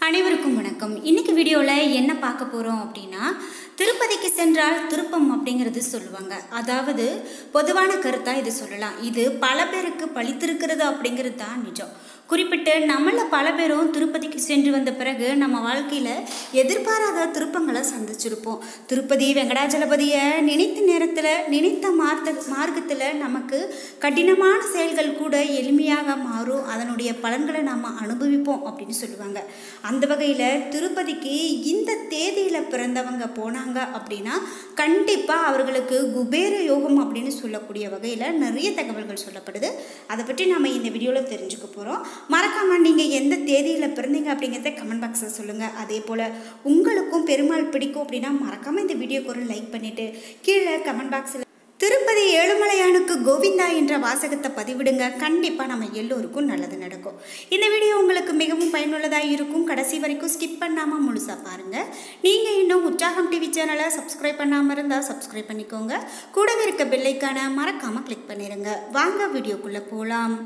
அனைவருக்கும் வணக்கம் இன்னைக்கு வீடியோவில் என்ன பார்க்க போகிறோம் அப்படின்னா திருப்பதிக்கு சென்றால் திருப்பம் அப்படிங்கிறது சொல்லுவாங்க அதாவது பொதுவான கருத்தாக இது சொல்லலாம் இது பல பேருக்கு பழித்திருக்கிறது அப்படிங்கிறது தான் நிஜம் குறிப்பிட்டு நம்மள பல பேரும் திருப்பதிக்கு சென்று வந்த பிறகு நம்ம வாழ்க்கையில் எதிர்பாராத திருப்பங்களை சந்திச்சிருப்போம் திருப்பதி வெங்கடாஜலபதியை நினைத்த நேரத்தில் நினைத்த மார்த்த மார்க்கத்தில் நமக்கு கடினமான செயல்கள் கூட எளிமையாக மாறும் அதனுடைய பலன்களை நாம் அனுபவிப்போம் அப்படின்னு சொல்லுவாங்க அந்த வகையில் திருப்பதிக்கு இந்த தேதியில் பிறந்தவங்க போனாங்க அப்படின்னா கண்டிப்பாக அவர்களுக்கு குபேர யோகம் அப்படின்னு சொல்லக்கூடிய வகையில் நிறைய தகவல்கள் சொல்லப்படுது அதை பற்றி நம்ம இந்த வீடியோவில் தெரிஞ்சுக்க போகிறோம் மறக்காமல் நீங்கள் எந்த தேதியில் பிறந்தீங்க அப்படிங்கிறத கமெண்ட் பாக்ஸில் சொல்லுங்கள் அதே போல் உங்களுக்கும் பெருமாள் பிடிக்கும் அப்படின்னா மறக்காமல் இந்த வீடியோக்கு ஒரு லைக் பண்ணிவிட்டு கீழே கமெண்ட் பாக்ஸில் திருப்பதி ஏழுமலையானுக்கு கோவிந்தா என்ற வாசகத்தை பதிவிடுங்க கண்டிப்பாக நம்ம எல்லோருக்கும் நல்லது நடக்கும் இந்த வீடியோ உங்களுக்கு மிகவும் பயனுள்ளதாக இருக்கும் கடைசி வரைக்கும் ஸ்கிப் பண்ணாமல் முழுசாக பாருங்கள் நீங்கள் இன்னும் உற்சாகம் டிவி சேனலை சப்ஸ்கிரைப் பண்ணாமல் இருந்தால் சப்ஸ்கிரைப் பண்ணிக்கோங்க கூடவே இருக்க பெல்லைக்கான மறக்காமல் கிளிக் பண்ணிடுங்க வாங்க வீடியோக்குள்ளே போகலாம்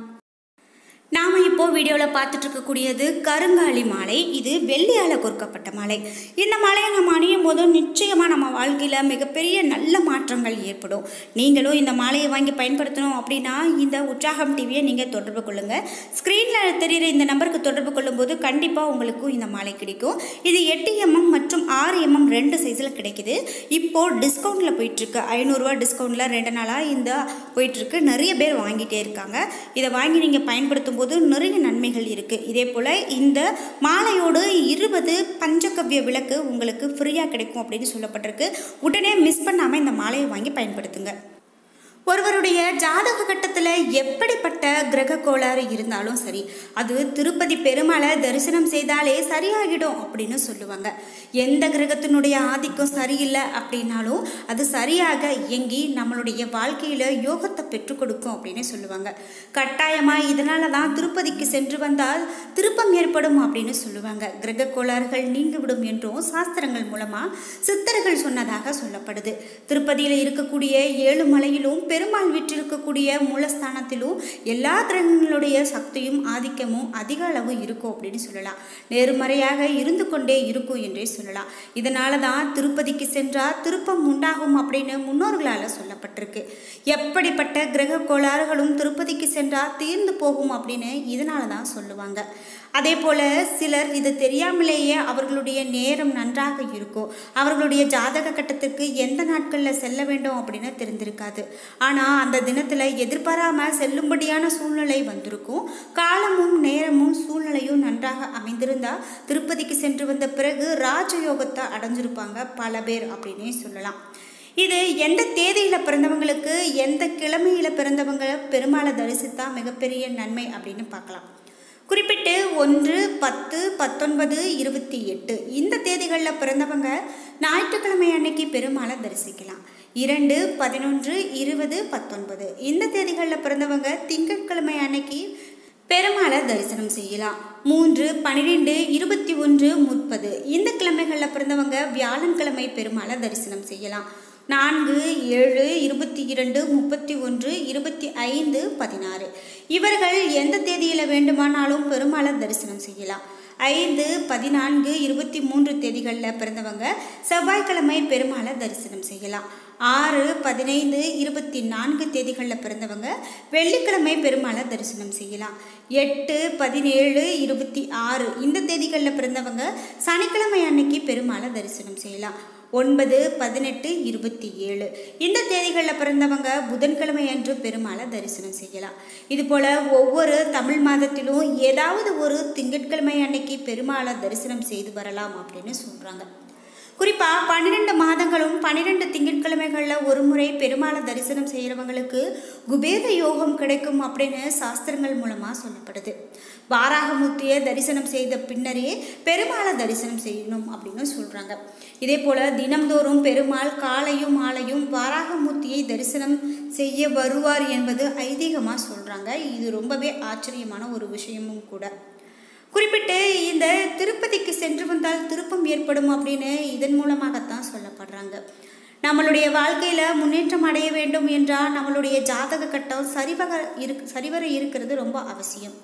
நாம் இப்போ வீடியோவில் பார்த்துட்டு இருக்கக்கூடியது கருங்காலி மாலை இது வெள்ளியால் கொடுக்கப்பட்ட மாலை இந்த மாலையை நம்ம அணியும் போது நிச்சயமாக நம்ம வாழ்க்கையில் மிகப்பெரிய நல்ல மாற்றங்கள் ஏற்படும் நீங்களும் இந்த மாலையை வாங்கி பயன்படுத்தணும் அப்படின்னா இந்த உற்சாகம் டிவியை நீங்கள் தொடர்பு கொள்ளுங்கள் ஸ்க்ரீனில் தெரிகிற இந்த நம்பருக்கு தொடர்பு கொள்ளும்போது கண்டிப்பாக உங்களுக்கும் இந்த மாலை கிடைக்கும் இது எட்டு எம்எம் மற்றும் ஆறு எம்எம் ரெண்டு சைஸில் கிடைக்குது இப்போது டிஸ்கவுண்ட்டில் போயிட்டுருக்கு ஐநூறுரூவா டிஸ்கவுண்ட்டில் ரெண்டு நாளாக இந்த போயிட்டுருக்கு நிறைய பேர் வாங்கிட்டே இருக்காங்க இதை வாங்கி நீங்கள் பயன்படுத்தும் போது நிறைய நன்மைகள் இருக்குது இதே போல் இந்த மாலையோடு இருபது பஞ்சகவ்ய விளக்கு உங்களுக்கு ஃப்ரீயாக கிடைக்கும் அப்படின்னு சொல்லப்பட்டிருக்கு உடனே மிஸ் பண்ணாமல் இந்த மாலையை வாங்கி பயன்படுத்துங்க ஒருவருடைய ஜாதக கட்டத்தில் எப்படிப்பட்ட கிரக கோளாறு இருந்தாலும் சரி அது திருப்பதி பெருமாளை தரிசனம் செய்தாலே சரியாகிடும் அப்படின்னு சொல்லுவாங்க எந்த கிரகத்தினுடைய ஆதிக்கம் சரியில்லை அப்படின்னாலும் அது சரியாக இயங்கி நம்மளுடைய வாழ்க்கையில் யோகத்தை பெற்றுக் கொடுக்கும் அப்படின்னு சொல்லுவாங்க கட்டாயமாக இதனால தான் திருப்பதிக்கு சென்று வந்தால் திருப்பம் ஏற்படும் அப்படின்னு சொல்லுவாங்க கிரக கோளாறுகள் நீங்கிவிடும் என்றும் சாஸ்திரங்கள் மூலமாக சித்தர்கள் சொன்னதாக சொல்லப்படுது திருப்பதியில் இருக்கக்கூடிய ஏழு மலையிலும் பெருமாள் வீற்றிருக்கக்கூடிய மூலஸ்தானத்திலும் எல்லா கிரகங்களுடைய சக்தியும் ஆதிக்கமும் அதிக அளவு இருக்கும் அப்படின்னு சொல்லலாம் நேர்மறையாக இருந்து கொண்டே இருக்கும் என்றே சொல்லலாம் இதனால தான் திருப்பதிக்கு சென்றால் திருப்பம் உண்டாகும் அப்படின்னு முன்னோர்களால் சொல்லப்பட்டிருக்கு எப்படிப்பட்ட கிரக கோளாறுகளும் திருப்பதிக்கு சென்றால் தீர்ந்து போகும் அப்படின்னு இதனால தான் சொல்லுவாங்க அதே போல் சிலர் இது தெரியாமலேயே அவர்களுடைய நேரம் நன்றாக இருக்கும் அவர்களுடைய ஜாதக கட்டத்துக்கு எந்த நாட்களில் செல்ல வேண்டும் அப்படின்னு தெரிந்திருக்காது ஆனால் அந்த தினத்தில் எதிர்பாராமல் செல்லும்படியான சூழ்நிலை வந்திருக்கும் காலமும் நேரமும் சூழ்நிலையும் நன்றாக அமைந்திருந்தால் திருப்பதிக்கு சென்று வந்த பிறகு ராஜயோகத்தை அடைஞ்சிருப்பாங்க பல பேர் அப்படின்னே சொல்லலாம் இது எந்த தேதியில் பிறந்தவங்களுக்கு எந்த கிழமையில் பிறந்தவங்க பெருமாளை தரிசித்தா மிகப்பெரிய நன்மை அப்படின்னு பார்க்கலாம் குறிப்பிட்டு ஒன்று பத்து பத்தொன்பது இருபத்தி எட்டு இந்த தேதிகளில் பிறந்தவங்க ஞாயிற்றுக்கிழமை அன்னைக்கு பெருமாளை தரிசிக்கலாம் இரண்டு பதினொன்று இருபது பத்தொன்பது இந்த தேதிகளில் பிறந்தவங்க திங்கட்கிழமை அன்னைக்கு பெருமாளை தரிசனம் செய்யலாம் மூன்று பன்னிரெண்டு இருபத்தி ஒன்று முப்பது இந்த கிழமைகளில் பிறந்தவங்க வியாழன்கிழமை பெருமாளை தரிசனம் செய்யலாம் நான்கு ஏழு இருபத்தி இரண்டு முப்பத்தி ஒன்று இருபத்தி ஐந்து பதினாறு இவர்கள் எந்த தேதியில் வேண்டுமானாலும் பெருமாளை தரிசனம் செய்யலாம் ஐந்து பதினான்கு இருபத்தி மூன்று தேதிகளில் பிறந்தவங்க செவ்வாய்க்கிழமை பெருமாளை தரிசனம் செய்யலாம் ஆறு பதினைந்து இருபத்தி நான்கு தேதிகளில் பிறந்தவங்க வெள்ளிக்கிழமை பெருமாளை தரிசனம் செய்யலாம் எட்டு பதினேழு இருபத்தி ஆறு இந்த தேதிகளில் பிறந்தவங்க சனிக்கிழமை அன்னைக்கு பெருமாளை தரிசனம் செய்யலாம் ஒன்பது பதினெட்டு இருபத்தி ஏழு இந்த தேதிகளில் பிறந்தவங்க புதன்கிழமை அன்று பெருமாளை தரிசனம் செய்யலாம் இதுபோல் ஒவ்வொரு தமிழ் மாதத்திலும் ஏதாவது ஒரு திங்கட்கிழமை அன்னைக்கு பெருமாளை தரிசனம் செய்து வரலாம் அப்படின்னு சொல்கிறாங்க குறிப்பாக பன்னிரெண்டு மாதங்களும் பன்னிரெண்டு திங்கட்கிழமைகளில் ஒரு முறை பெருமாளை தரிசனம் செய்கிறவங்களுக்கு குபேர யோகம் கிடைக்கும் அப்படின்னு சாஸ்திரங்கள் மூலமாக சொல்லப்படுது வாராகமூர்த்தியை தரிசனம் செய்த பின்னரே பெருமாளை தரிசனம் செய்யணும் அப்படின்னு சொல்கிறாங்க இதே போல் தினம்தோறும் பெருமாள் காலையும் மாலையும் வாராகமூர்த்தியை தரிசனம் செய்ய வருவார் என்பது ஐதீகமாக சொல்கிறாங்க இது ரொம்பவே ஆச்சரியமான ஒரு விஷயமும் கூட குறிப்பிட்டு இந்த திருப்பதிக்கு சென்று வந்தால் திருப்பம் ஏற்படும் அப்படின்னு இதன் மூலமாகத்தான் சொல்லப்படுறாங்க நம்மளுடைய வாழ்க்கையில் முன்னேற்றம் அடைய வேண்டும் என்றால் நம்மளுடைய ஜாதக கட்டம் சரிவக இரு சரிவர இருக்கிறது ரொம்ப அவசியம்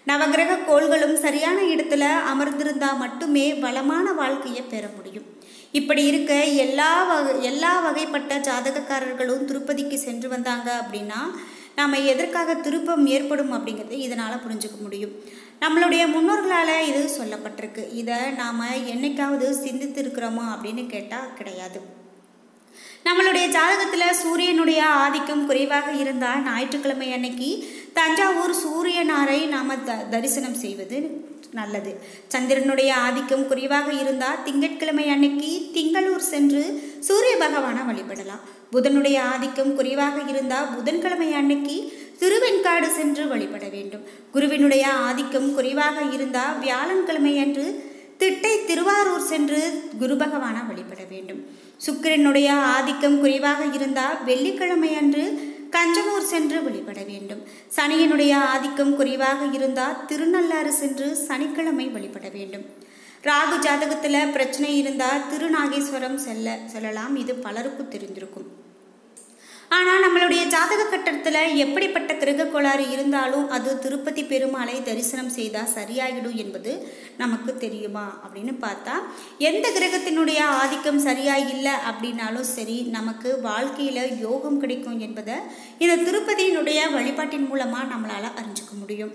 நவகிரக கோள்களும் சரியான இடத்துல அமர்ந்திருந்தால் மட்டுமே வளமான வாழ்க்கையை பெற முடியும் இப்படி இருக்க எல்லா வகை எல்லா வகைப்பட்ட ஜாதகக்காரர்களும் திருப்பதிக்கு சென்று வந்தாங்க அப்படின்னா நாம் எதற்காக திருப்பம் ஏற்படும் அப்படிங்கிறத இதனால் புரிஞ்சுக்க முடியும் நம்மளுடைய முன்னோர்களால் இது சொல்லப்பட்டிருக்கு இதை நாம் என்னைக்காவது சிந்தித்து இருக்கிறோமா அப்படின்னு கேட்டால் கிடையாது நம்மளுடைய ஜாதகத்தில் சூரியனுடைய ஆதிக்கம் குறைவாக இருந்தால் ஞாயிற்றுக்கிழமை அன்னைக்கு தஞ்சாவூர் சூரியனாரை நாம் த தரிசனம் செய்வது நல்லது சந்திரனுடைய ஆதிக்கம் குறைவாக இருந்தால் திங்கட்கிழமை அன்னைக்கு திங்களூர் சென்று சூரிய பகவானை வழிபடலாம் புதனுடைய ஆதிக்கம் குறைவாக இருந்தால் புதன்கிழமை அன்னைக்கு திருவெண்காடு சென்று வழிபட வேண்டும் குருவினுடைய ஆதிக்கம் குறைவாக இருந்தால் வியாழன்கிழமை அன்று திட்டை திருவாரூர் சென்று குரு பகவானை வழிபட வேண்டும் சுக்கிரனுடைய ஆதிக்கம் குறைவாக இருந்தால் வெள்ளிக்கிழமை அன்று கஞ்சமூர் சென்று வழிபட வேண்டும் சனியனுடைய ஆதிக்கம் குறைவாக இருந்தால் திருநள்ளாறு சென்று சனிக்கிழமை வழிபட வேண்டும் ராகு ஜாதகத்தில் பிரச்சனை இருந்தால் திருநாகேஸ்வரம் செல்ல செல்லலாம் இது பலருக்கும் தெரிந்திருக்கும் ஆனால் நம்மளுடைய ஜாதக கட்டத்தில் எப்படிப்பட்ட கிரக கோளாறு இருந்தாலும் அது திருப்பதி பெருமாளை தரிசனம் செய்தால் சரியாகிடும் என்பது நமக்கு தெரியுமா அப்படின்னு பார்த்தா எந்த கிரகத்தினுடைய ஆதிக்கம் சரியாக இல்லை அப்படின்னாலும் சரி நமக்கு வாழ்க்கையில் யோகம் கிடைக்கும் என்பதை இந்த திருப்பதியினுடைய வழிபாட்டின் மூலமாக நம்மளால் அறிஞ்சிக்க முடியும்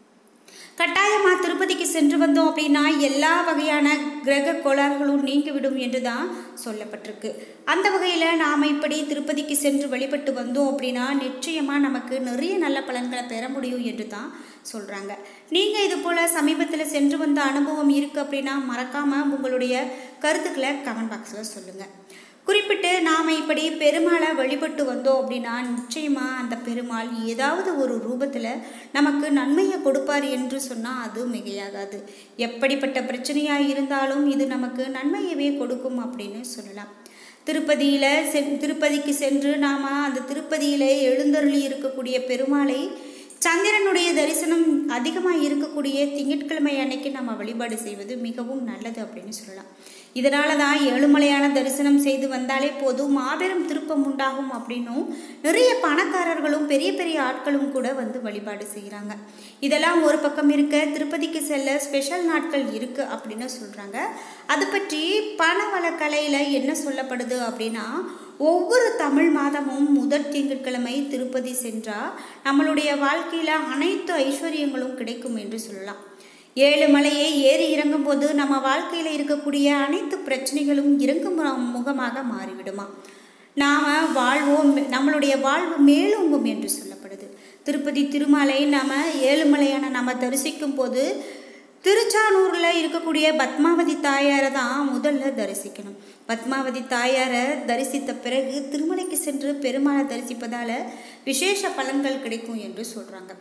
கட்டாயமாக திருப்பதிக்கு சென்று வந்தோம் அப்படின்னா எல்லா வகையான கிரக கோளாறுகளும் நீங்கிவிடும் என்று தான் சொல்லப்பட்டிருக்கு அந்த வகையில் நாம் இப்படி திருப்பதிக்கு சென்று வழிபட்டு வந்தோம் அப்படின்னா நிச்சயமாக நமக்கு நிறைய நல்ல பலன்களை பெற முடியும் என்று தான் சொல்கிறாங்க நீங்கள் இது போல் சமீபத்தில் சென்று வந்த அனுபவம் இருக்குது அப்படின்னா மறக்காமல் உங்களுடைய கருத்துக்களை கமெண்ட் பாக்ஸில் சொல்லுங்கள் குறிப்பிட்டு நாம் இப்படி பெருமாளை வழிபட்டு வந்தோம் அப்படின்னா நிச்சயமாக அந்த பெருமாள் ஏதாவது ஒரு ரூபத்தில் நமக்கு நன்மையை கொடுப்பார் என்று சொன்னால் அது மிகையாகாது எப்படிப்பட்ட பிரச்சனையாக இருந்தாலும் இது நமக்கு நன்மையவே கொடுக்கும் அப்படின்னு சொல்லலாம் திருப்பதியில் செ திருப்பதிக்கு சென்று நாம் அந்த திருப்பதியில் எழுந்தருளி இருக்கக்கூடிய பெருமாளை சந்திரனுடைய தரிசனம் அதிகமாக இருக்கக்கூடிய திங்கட்கிழமை அன்னைக்கு நம்ம வழிபாடு செய்வது மிகவும் நல்லது அப்படின்னு சொல்லலாம் இதனால தான் ஏழுமலையான தரிசனம் செய்து வந்தாலே போதும் மாபெரும் திருப்பம் உண்டாகும் அப்படின்னும் நிறைய பணக்காரர்களும் பெரிய பெரிய ஆட்களும் கூட வந்து வழிபாடு செய்கிறாங்க இதெல்லாம் ஒரு பக்கம் இருக்க திருப்பதிக்கு செல்ல ஸ்பெஷல் நாட்கள் இருக்குது அப்படின்னு சொல்கிறாங்க அது பற்றி பணவள கலையில் என்ன சொல்லப்படுது அப்படின்னா ஒவ்வொரு தமிழ் மாதமும் முதல் திங்கட்கிழமை திருப்பதி சென்றால் நம்மளுடைய வாழ்க்கையில் அனைத்து ஐஸ்வர்யங்களும் கிடைக்கும் என்று சொல்லலாம் ஏழு மலையை ஏறி இறங்கும் போது நம்ம வாழ்க்கையில் இருக்கக்கூடிய அனைத்து பிரச்சனைகளும் இறங்கும் முகமாக மாறிவிடுமா நாம் வாழ்வோம் நம்மளுடைய வாழ்வு மேலோங்கும் என்று சொல்லப்படுது திருப்பதி திருமலை நாம் ஏழுமலையான நம்ம தரிசிக்கும் போது திருச்சானூரில் இருக்கக்கூடிய பத்மாவதி தாயாரை தான் முதல்ல தரிசிக்கணும் பத்மாவதி தாயாரை தரிசித்த பிறகு திருமலைக்கு சென்று பெருமாளை தரிசிப்பதால் விசேஷ பலன்கள் கிடைக்கும் என்று சொல்கிறாங்க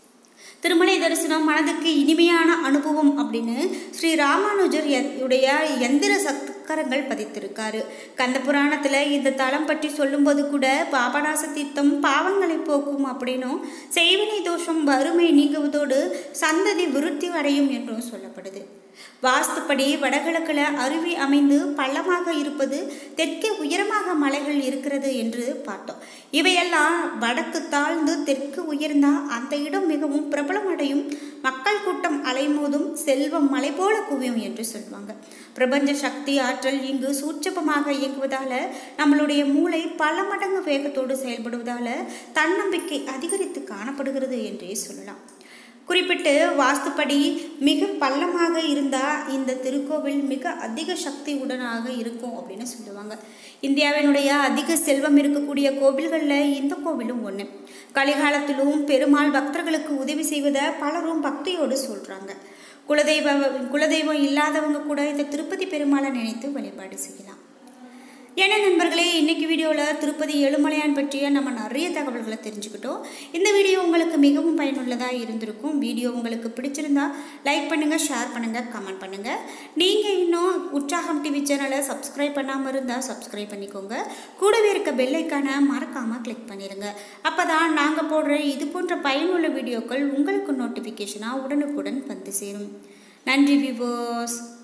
திருமலை தரிசனம் மனதுக்கு இனிமையான அனுபவம் அப்படின்னு ஸ்ரீ ராமானுஜர் உடைய எந்திர சக்கரங்கள் பதித்திருக்காரு கந்த புராணத்தில் இந்த தலம் பற்றி சொல்லும்போது கூட பாபநாச தீர்த்தம் பாவங்களை போக்கும் அப்படின்னும் செய்வினை தோஷம் வறுமை நீங்குவதோடு சந்ததி விருத்தி அடையும் என்றும் சொல்லப்படுது வாஸ்துப்படி வடகிழக்கில் அருவி அமைந்து பள்ளமாக இருப்பது தெற்கே உயரமாக மலைகள் இருக்கிறது என்று பார்த்தோம் இவையெல்லாம் வடக்கு தாழ்ந்து தெற்கு உயர்ந்தா அந்த இடம் மிகவும் பிரபலமடையும் மக்கள் கூட்டம் அலைமோதும் செல்வம் மலை போல குவியும் என்று சொல்லுவாங்க பிரபஞ்ச சக்தி ஆற்றல் இங்கு சூட்சபமாக இயங்குவதால நம்மளுடைய மூளை பல மடங்கு வேகத்தோடு செயல்படுவதால தன்னம்பிக்கை அதிகரித்து காணப்படுகிறது என்றே சொல்லலாம் குறிப்பிட்டு வாஸ்துப்படி மிக பள்ளமாக இருந்தால் இந்த திருக்கோவில் மிக அதிக சக்தி உடனாக இருக்கும் அப்படின்னு சொல்லுவாங்க இந்தியாவினுடைய அதிக செல்வம் இருக்கக்கூடிய கோவில்களில் இந்த கோவிலும் ஒன்று கலிகாலத்திலும் பெருமாள் பக்தர்களுக்கு உதவி செய்வதை பலரும் பக்தியோடு சொல்கிறாங்க குலதெய்வ குலதெய்வம் இல்லாதவங்க கூட இந்த திருப்பதி பெருமாளை நினைத்து வழிபாடு செய்யலாம் ஏன்னா நண்பர்களே இன்னைக்கு வீடியோவில் திருப்பதி ஏழுமலையான் பற்றிய நம்ம நிறைய தகவல்களை தெரிஞ்சுக்கிட்டோம் இந்த வீடியோ உங்களுக்கு மிகவும் பயனுள்ளதாக இருந்திருக்கும் வீடியோ உங்களுக்கு பிடிச்சிருந்தா லைக் பண்ணுங்கள் ஷேர் பண்ணுங்கள் கமெண்ட் பண்ணுங்கள் நீங்கள் இன்னும் உற்சாகம் டிவி சேனலை சப்ஸ்கிரைப் பண்ணாமல் இருந்தால் சப்ஸ்கிரைப் பண்ணிக்கோங்க கூடவே இருக்க பெல்லைக்கான மறக்காமல் கிளிக் பண்ணிடுங்க அப்போ தான் நாங்கள் போடுற இது போன்ற பயனுள்ள வீடியோக்கள் உங்களுக்கு நோட்டிஃபிகேஷனாக உடனுக்குடன் வந்து சேரும் நன்றி விவோஸ்